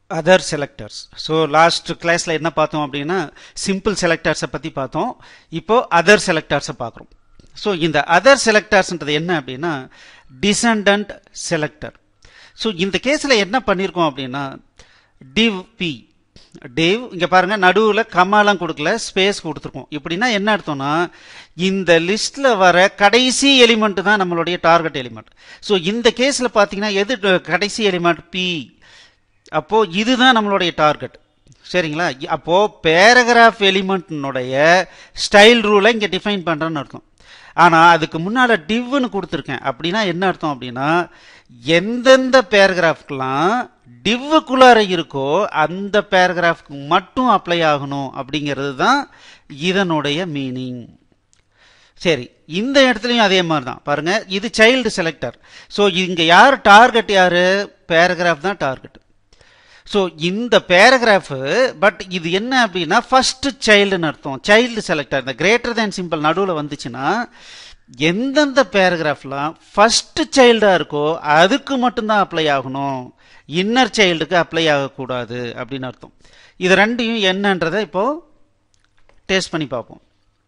other selectors so last கிளாஸில் என்ன பார்த்தோம் அப்படின்னா சிம்பிள் செலக்டர்ஸை பற்றி பார்த்தோம் இப்போ அதர் செலக்டர்ஸை பார்க்குறோம் ஸோ இந்த அதர் செலக்டர்ஸ்ன்றது என்ன அப்படின்னா டிசண்டன்ட் செலக்டர் ஸோ இந்த கேஸில் என்ன பண்ணியிருக்கோம் அப்படின்னா டிவ் பி டேவ் இங்கே பாருங்கள் நடுவில் கமாலாம் கொடுக்கல ஸ்பேஸ் கொடுத்துருக்கோம் இப்படின்னா என்ன அர்த்தம்னா இந்த லிஸ்ட்டில் வர கடைசி எலிமெண்ட் தான் நம்மளுடைய டார்கெட் எலிமெண்ட் ஸோ இந்த கேஸில் பார்த்தீங்கன்னா எது கடைசி எலிமெண்ட் பி அப்போது இதுதான் நம்மளுடைய டார்கெட் சரிங்களா அப்போது பேராகிராஃப் எலிமெண்ட்னுடைய ஸ்டைல் ரூலை இங்கே டிஃபைன் பண்ணுறேன்னு அர்த்தம் ஆனால் அதுக்கு முன்னால் டிவ்னு கொடுத்துருக்கேன் அப்படின்னா என்ன அர்த்தம் அப்படின்னா எந்தெந்த பேராகிராஃப்க்கெலாம் டிவ்வுக்குள்ளார இருக்கோ அந்த பேராகிராஃப்க்கு மட்டும் அப்ளை ஆகணும் அப்படிங்கிறது தான் இதனுடைய மீனிங் சரி இந்த இடத்துலையும் அதே மாதிரி தான் பாருங்க இது சைல்டு செலக்டர் ஸோ இங்கே யார் டார்கெட் யார் பேராகிராஃப் தான் டார்கெட் ஸோ இந்த பேராகிராஃபு பட் இது என்ன அப்படின்னா ஃபர்ஸ்ட் சைல்டுன்னு அர்த்தம் சைல்டு செலக்டர் இந்த கிரேட்டர் தேன் சிம்பிள் நடுவில் வந்துச்சுன்னா எந்தெந்த பேராகிராஃப்லாம் ஃபர்ஸ்ட் சைல்டாக இருக்கோ அதுக்கு மட்டும்தான் அப்ளை ஆகணும் இன்னர் சைல்டுக்கு அப்ளை ஆகக்கூடாது அப்படின்னு அர்த்தம் இது ரெண்டையும் என்னன்றதை இப்போ டேஸ்ட் பண்ணி பார்ப்போம்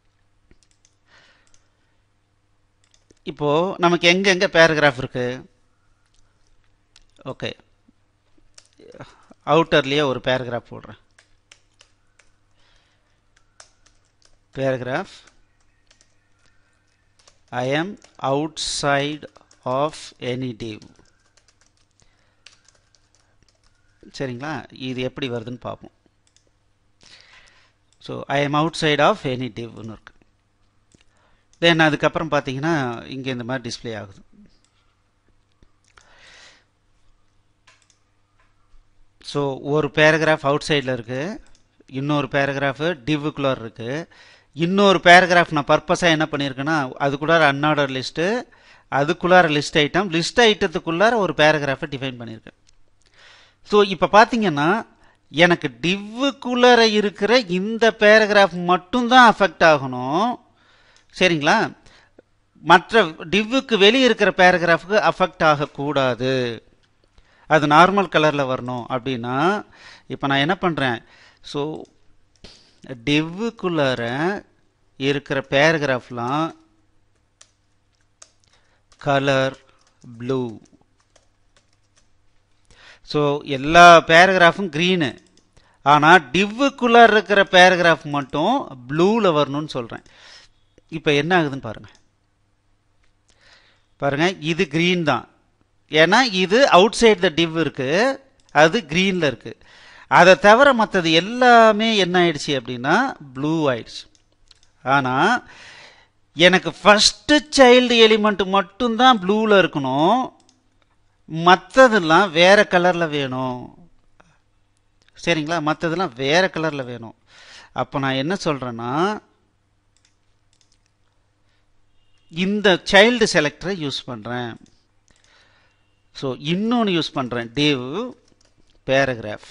இப்போ நமக்கு எங்கெங்க பேராகிராஃப் இருக்கு ஓகே அவுட்டர்லேயே ஒரு பேராகிராஃப் போடுறேன் paragraph I am outside of any div சரிங்களா இது எப்படி வருதுன்னு பார்ப்போம் so I am outside of any டிவ்னு இருக்கு தென் அதுக்கப்புறம் பார்த்தீங்கன்னா இங்கே இந்த மாதிரி டிஸ்பிளே ஆகுது ஸோ ஒரு பேராகிராஃப் அவுட் சைடில் இருக்குது இன்னொரு பேராகிராஃபு டிவ்வுக்குள்ளார் இருக்குது இன்னொரு பேராகிராஃப் நான் பர்பஸாக என்ன பண்ணியிருக்கேன்னா அதுக்குள்ளார அன்ஆர்டர் லிஸ்ட்டு அதுக்குள்ளார லிஸ்ட் ஐட்டம் லிஸ்ட் ஐட்டத்துக்குள்ளார ஒரு பேராகிராஃபை டிஃபைன் பண்ணியிருக்கேன் ஸோ இப்போ பார்த்தீங்கன்னா எனக்கு டிவ்வுக்குள்ளார இருக்கிற இந்த பேராகிராஃப் மட்டும்தான் அஃபெக்ட் ஆகணும் சரிங்களா மற்ற டிவ்வுக்கு வெளியே இருக்கிற பேராகிராஃபுக்கு அஃபெக்ட் ஆகக்கூடாது அது நார்மல் கலரில் வரணும் அப்படின்னா இப்போ நான் என்ன பண்ணுறேன் ஸோ டிவ்வுக்குள்ளார இருக்கிற பேராகிராஃப்லாம் கலர் ப்ளூ ஸோ எல்லா பேராகிராஃபும் க்ரீனு ஆனால் டிவ்வுக்குள்ளார இருக்கிற பேராகிராஃப் மட்டும் ப்ளூவில் வரணும்னு சொல்கிறேன் இப்போ என்ன ஆகுதுன்னு பாருங்கள் பாருங்கள் இது க்ரீன் தான் ஏன்னா இது அவுட் சைட் த டிவ் இருக்குது அது க்ரீனில் இருக்குது அதை தவிர மற்றது எல்லாமே என்ன ஆயிடுச்சு அப்படின்னா ப்ளூ ஆயிடுச்சு ஆனால் எனக்கு ஃபஸ்ட்டு சைல்டு எலிமெண்ட் மட்டும்தான் ப்ளூவில் இருக்கணும் மற்றதெல்லாம் வேற கலரில் வேணும் சரிங்களா மற்றதெல்லாம் வேற கலரில் வேணும் அப்போ நான் என்ன சொல்கிறேன்னா இந்த சைல்டு செலக்டரை யூஸ் பண்ணுறேன் ஸோ இன்னொன்று யூஸ் பண்ணுறேன் டேவ் பேராகிராஃப்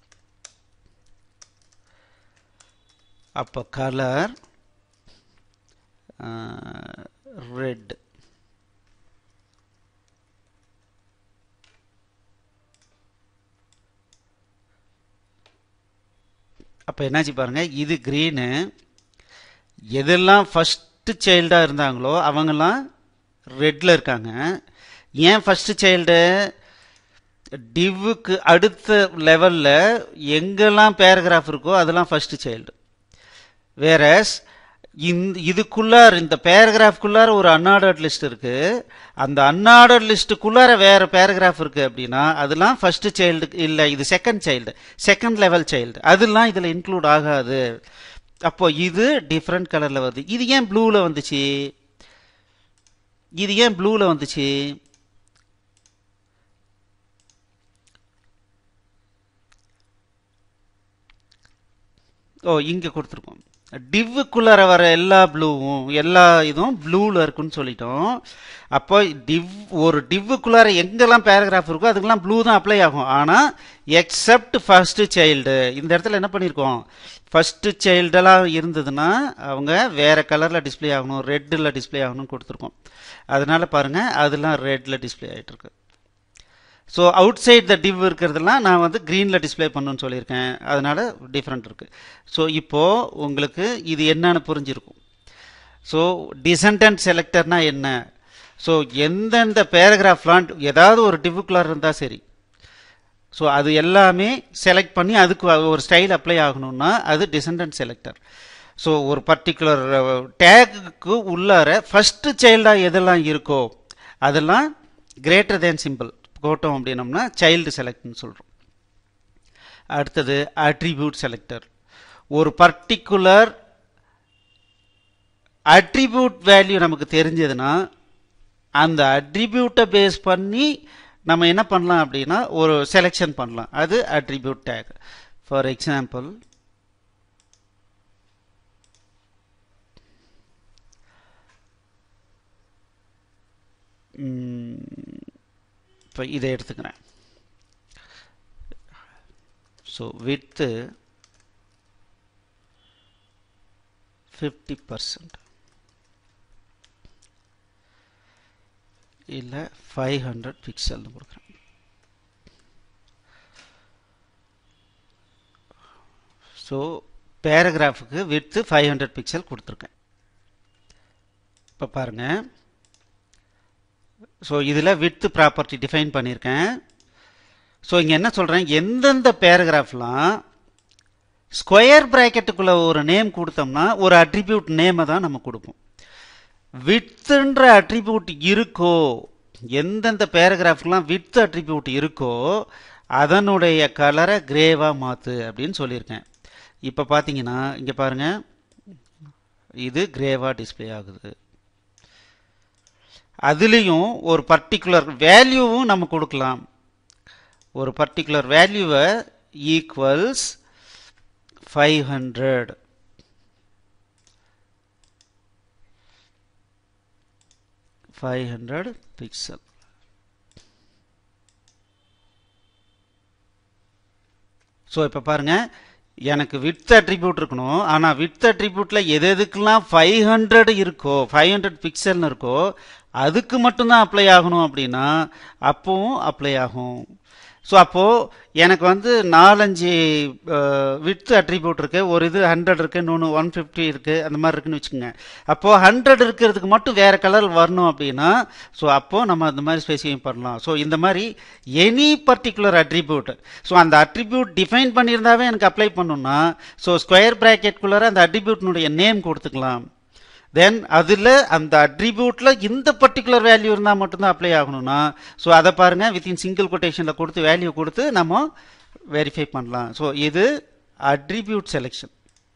அப்போ கலர் ரெட் அப்போ என்னாச்சு பாருங்கள் இது க்ரீனு எதெல்லாம் ஃபஸ்ட்டு சைல்டாக இருந்தாங்களோ அவங்கெல்லாம் ரெட்டில் இருக்காங்க ஏன் ஃபஸ்ட்டு சைல்டு டிவ்வுக்கு அடுத்த லெவலில் எங்கெல்லாம் பேராகிராஃப் இருக்கோ அதெல்லாம் ஃபஸ்ட்டு சைல்டு வேற இந்த இதுக்குள்ளார இந்த பேராகிராஃப்குள்ளார ஒரு அன்ஆர்டர்ட் லிஸ்ட் இருக்கு அந்த அன்ஆர்டர்ட் லிஸ்ட்டுக்குள்ளார வேற பேராகிராஃப் இருக்கு அப்படின்னா அதெல்லாம் ஃபர்ஸ்ட் சைல்டு இல்லை இது second child second level child அதெல்லாம் இதில் இன்க்ளூட் ஆகாது அப்போ இது டிஃப்ரெண்ட் கலரில் வருது இது ஏன் ப்ளூவில் வந்துச்சு இது ஏன் ப்ளூவில் வந்துச்சு ஓ இங்கே கொடுத்துருக்கோம் டிவ்வுக்குள்ளார வர எல்லா ப்ளூவும் எல்லா இதுவும் ப்ளூவில் இருக்குன்னு சொல்லிட்டோம் அப்போ டிவ் ஒரு டிவ்வுக்குள்ளார எங்கெல்லாம் பேராகிராஃப் இருக்கோ அதுக்கெல்லாம் ப்ளூ தான் அப்ளை ஆகும் ஆனால் எக்ஸப்ட் ஃபர்ஸ்ட் சைல்டு இந்த இடத்துல என்ன பண்ணியிருக்கோம் ஃபர்ஸ்ட் சைல்டெல்லாம் இருந்ததுன்னா அவங்க வேற கலரில் டிஸ்பிளே ஆகணும் ரெட்டில் டிஸ்பிளே ஆகணும்னு கொடுத்துருக்கோம் அதனால பாருங்கள் அதெல்லாம் ரெட்டில் டிஸ்பிளே ஆகிட்டு இருக்கு so outside the div இருக்கிறதெல்லாம் நான் வந்து க்ரீனில் டிஸ்ப்ளே பண்ணணும்னு சொல்லியிருக்கேன் அதனால் டிஃப்ரெண்ட் இருக்குது ஸோ இப்போது உங்களுக்கு இது என்னன்னு புரிஞ்சிருக்கும் ஸோ டிசன்டன்ட் செலக்டர்னா என்ன ஸோ எந்தெந்த பேராகிராஃப்லாம் ஏதாவது ஒரு டிவுக்குள்ளார் இருந்தால் சரி ஸோ அது எல்லாமே செலக்ட் பண்ணி அதுக்கு ஒரு ஸ்டைல் அப்ளை ஆகணும்னா அது டிசன்டன்ட் செலக்டர் ஸோ ஒரு பர்டிகுலர் டேக்குக்கு உள்ளார ஃபஸ்ட்டு சைல்டாக எதெல்லாம் இருக்கோ அதெல்லாம் கிரேட்டர் தேன் சிம்பிள் போட்டோம் அப்படின்னம்னா சைல்டு செலக்ட்னு சொல்கிறோம் அடுத்தது அட்ரிபியூட் செலக்டர் ஒரு பர்டிகுலர் அட்ரிபியூட் வேல்யூ நமக்கு தெரிஞ்சதுன்னா அந்த அட்ரிபியூட்டை பேஸ் பண்ணி நம்ம என்ன பண்ணலாம் அப்படின்னா ஒரு செலெக்ஷன் பண்ணலாம் அது அட்ரிபியூட் டேக் ஃபார் எக்ஸாம்பிள் இப்போ இதை எடுத்துக்கிறேன் ஸோ வித்து ஃபிஃப்டி பர்சன்ட் இல்லை ஃபைவ் ஹண்ட்ரட் பிக்சல்னு கொடுக்குறேன் ஸோ பேராகிராஃபுக்கு வித்து ஃபைவ் ஹண்ட்ரட் பிக்சல் கொடுத்துருக்கேன் இப்போ பாருங்கள் ஸோ இதில் வித்து ப்ராப்பர்ட்டி டிஃபைன் பண்ணியிருக்கேன் ஸோ இங்கே என்ன சொல்கிறேன் எந்தெந்த பேராகிராஃப்லாம் ஸ்கொயர் ப்ராக்கெட்டுக்குள்ளே ஒரு நேம் கொடுத்தோம்னா ஒரு அட்ரிபியூட் நேமை தான் நம்ம கொடுப்போம் வித்துன்ற அட்ரிபியூட் இருக்கோ எந்தெந்த பேராகிராஃப்லாம் வித் அட்ரிபியூட் இருக்கோ அதனுடைய கலரை கிரேவாக மாற்று அப்படின்னு சொல்லியிருக்கேன் இப்போ பார்த்தீங்கன்னா இங்கே பாருங்கள் இது கிரேவாக டிஸ்பிளே ஆகுது அதுலேயும் ஒரு பர்டிகுலர் வேல்யூவும் நம்ம கொடுக்கலாம் ஒரு பர்டிகுலர் வேல்யூவை equals five hundred five hundred pixel so இப்போ பாருங்கள் எனக்கு வித் அட்ரிபியூட் இருக்கணும் ஆனால் வித் அட்ரிபியூட்டில் எது எதுக்கெல்லாம் ஃபைவ் ஹண்ட்ரட் இருக்கோ ஃபைவ் ஹண்ட்ரட் பிக்சல்னு இருக்கோ அதுக்கு மட்டும்தான் அப்ளை ஆகணும் அப்படின்னா அப்பவும் அப்ளை ஆகும் ஸோ அப்போது எனக்கு வந்து நாலஞ்சு வித் அட்ரிபியூட் இருக்குது ஒரு இது ஹண்ட்ரட் இருக்குது இன்னொன்று ஒன் ஃபிஃப்டி இருக்குது அந்த மாதிரி இருக்குன்னு வச்சுக்கோங்க அப்போது ஹண்ட்ரட் இருக்கிறதுக்கு மட்டும் வேறு கலர் வரணும் அப்படின்னா ஸோ அப்போது நம்ம அந்த மாதிரி ஸ்பெசிஃபை பண்ணலாம் ஸோ இந்த மாதிரி எனி பர்டிகுலர் அட்ரிபியூட் ஸோ அந்த அட்ரிபியூட் டிஃபைன் பண்ணியிருந்தாவே எனக்கு அப்ளை பண்ணணும்னா ஸோ ஸ்கொயர் ப்ராக்கெட்குள்ளார அந்த அட்ரிபியூட்னுடைய நேம் கொடுத்துக்கலாம் தென் அதில் அந்த அட்ரிபியூட்டில் இந்த பர்டிகுலர் வேல்யூ இருந்தால் மட்டும்தான் அப்ளை ஆகணும்னா ஸோ அதை பாருங்கள் வித்தின் சிங்கிள் கொட்டேஷனில் கொடுத்து வேல்யூ கொடுத்து நம்ம வெரிஃபை பண்ணலாம் ஸோ இது அட்ரிபியூட் செலெக்ஷன்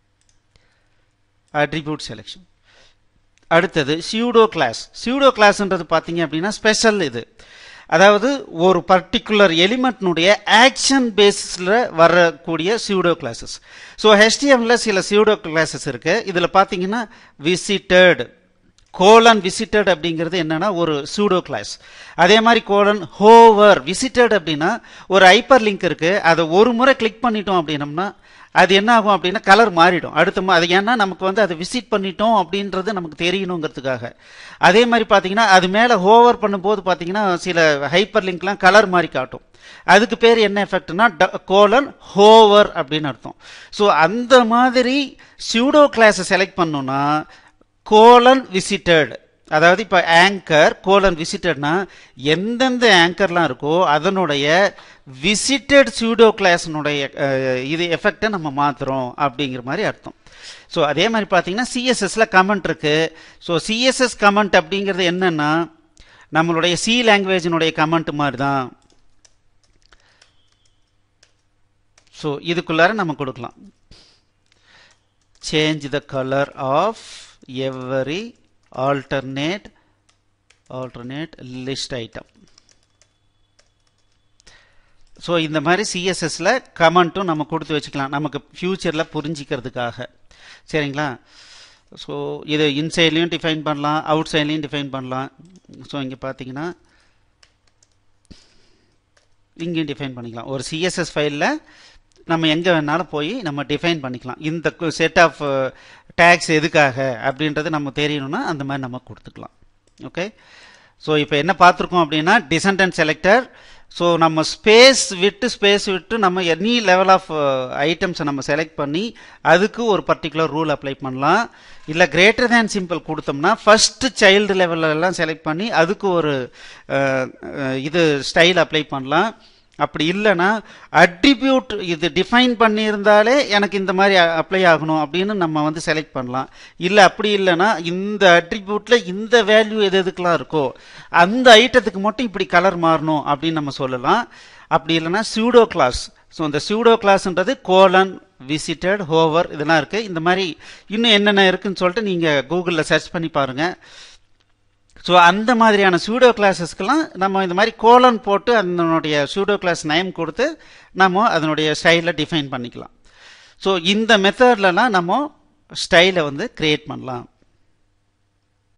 அட்ரிபியூட் செலெக்ஷன் அடுத்தது சியூடோ கிளாஸ் சியூடோ கிளாஸ்ன்றது பார்த்தீங்க அப்படின்னா ஸ்பெஷல் இது அதாவது ஒரு பர்டிகுலர் எலிமெண்ட்னுடைய ஆக்ஷன் பேசிஸில் வரக்கூடிய சியூடோ கிளாஸஸ் ஸோ ஹெச்டிஎம்ல சில சியூடோ கிளாஸஸ் இருக்கு இதில் பார்த்தீங்கன்னா விசிட்டட் கோலன் விசிட்டட் அப்படிங்கிறது என்னன்னா ஒரு சூடோ கிளாஸ் அதே மாதிரி கோலன் ஹோவர் விசிட்டட் அப்படின்னா ஒரு ஹைப்பர் லிங்க் இருக்கு அதை ஒரு முறை கிளிக் பண்ணிட்டோம் அப்படின்னம்னா அது என்ன ஆகும் அப்படின்னா கலர் மாறிடும் அடுத்த அது ஏன்னா நமக்கு வந்து அதை விசிட் பண்ணிட்டோம் அப்படின்றது நமக்கு தெரியணுங்கிறதுக்காக அதே மாதிரி பார்த்தீங்கன்னா அது மேலே ஹோவர் பண்ணும்போது பார்த்தீங்கன்னா சில ஹைப்பர் லிங்க்லாம் கலர் மாதிரி காட்டும் அதுக்கு பேர் என்ன எஃபெக்ட்னா கோலன் ஹோவர் அப்படின்னு அர்த்தம் ஸோ அந்த மாதிரி சியூடோ கிளாஸை செலக்ட் பண்ணோம்னா கோலன் விசிட்டட் அதாவது இப்போ ஆங்கர் கோலன் விசிட்டட்னா எந்தெந்த ஆங்கர்லாம் இருக்கோ அதனுடைய விசிட்டட் சியூடோ கிளாஸினுடைய இது எஃபெக்டை நம்ம மாற்றுறோம் அப்படிங்கிற மாதிரி அர்த்தம் ஸோ அதே மாதிரி பார்த்தீங்கன்னா சிஎஸ்எஸ்ல கமெண்ட் இருக்கு ஸோ சிஎஸ்எஸ் கமெண்ட் அப்படிங்கிறது என்னன்னா நம்மளுடைய சி லாங்குவேஜினுடைய கமெண்ட் மாதிரி தான் ஸோ இதுக்குள்ளார நம்ம கொடுக்கலாம் change the colour of every alternate alternate list item so இந்த மாதிரி சிஎஸ்எஸ்ல கமெண்ட்டும் நம்ம கொடுத்து வச்சுக்கலாம் நமக்கு ஃபியூச்சரில் புரிஞ்சிக்கிறதுக்காக சரிங்களா ஸோ இது இன்சைட்லேயும் டிஃபைன் பண்ணலாம் அவுட் சைட்லேயும் டிஃபைன் பண்ணலாம் ஸோ இங்கே பார்த்தீங்கன்னா இங்கேயும் டிஃபைன் பண்ணிக்கலாம் ஒரு சிஎஸ்எஸ் ஃபைலில் நம்ம எங்கே வேணாலும் போய் நம்ம டிஃபைன் பண்ணிக்கலாம் இந்த செட் ஆஃப் டேக்ஸ் எதுக்காக அப்படின்றது நம்ம தெரியணும்னா அந்த மாதிரி நம்ம கொடுத்துக்கலாம் ஓகே ஸோ இப்போ என்ன பார்த்துருக்கோம் அப்படின்னா டிசன்டன்ட் செலக்டர் ஸோ நம்ம ஸ்பேஸ் விட்டு ஸ்பேஸ் விட்டு நம்ம எனி லெவல் ஆஃப் ஐட்டம்ஸை நம்ம செலக்ட் பண்ணி அதுக்கு ஒரு பர்டிகுலர் ரூல் அப்ளை பண்ணலாம் இல்லை கிரேட்டர் தேன் சிம்பிள் கொடுத்தோம்னா ஃபர்ஸ்ட் சைல்டு லெவலெல்லாம் செலக்ட் பண்ணி அதுக்கு ஒரு அஹ், அஹ், இது ஸ்டைல் அப்ளை பண்ணலாம் அப்படி இல்லைன்னா அட்ரிபியூட் இது டிஃபைன் பண்ணியிருந்தாலே எனக்கு இந்த மாதிரி அப்ளை ஆகணும் அப்படின்னு நம்ம வந்து செலக்ட் பண்ணலாம் இல்லை அப்படி இல்லைன்னா இந்த அட்ரிபியூட்ல இந்த வேல்யூ எது எதுக்கெல்லாம் இருக்கோ அந்த ஐட்டத்துக்கு மட்டும் இப்படி கலர் மாறணும் அப்படின்னு நம்ம சொல்லலாம் அப்படி இல்லைன்னா சூடோ கிளாஸ் ஸோ இந்த சூடோ கிளாஸ்ன்றது கோலன் விசிட்டட் ஹோவர் இதெல்லாம் இருக்கு இந்த மாதிரி இன்னும் என்னென்ன இருக்குன்னு சொல்லிட்டு நீங்க கூகுளில் சர்ச் பண்ணி பாருங்க ஸோ அந்த மாதிரியான சூடோ கிளாஸஸ்க்கெல்லாம் நம்ம இந்த மாதிரி கோலன் போட்டு அதனுடைய சூடோ கிளாஸ் நேம் கொடுத்து நம்ம அதனுடைய ஸ்டைலை டிஃபைன் பண்ணிக்கலாம் ஸோ இந்த மெத்தட்லலாம் நம்ம ஸ்டைலை வந்து கிரியேட் பண்ணலாம்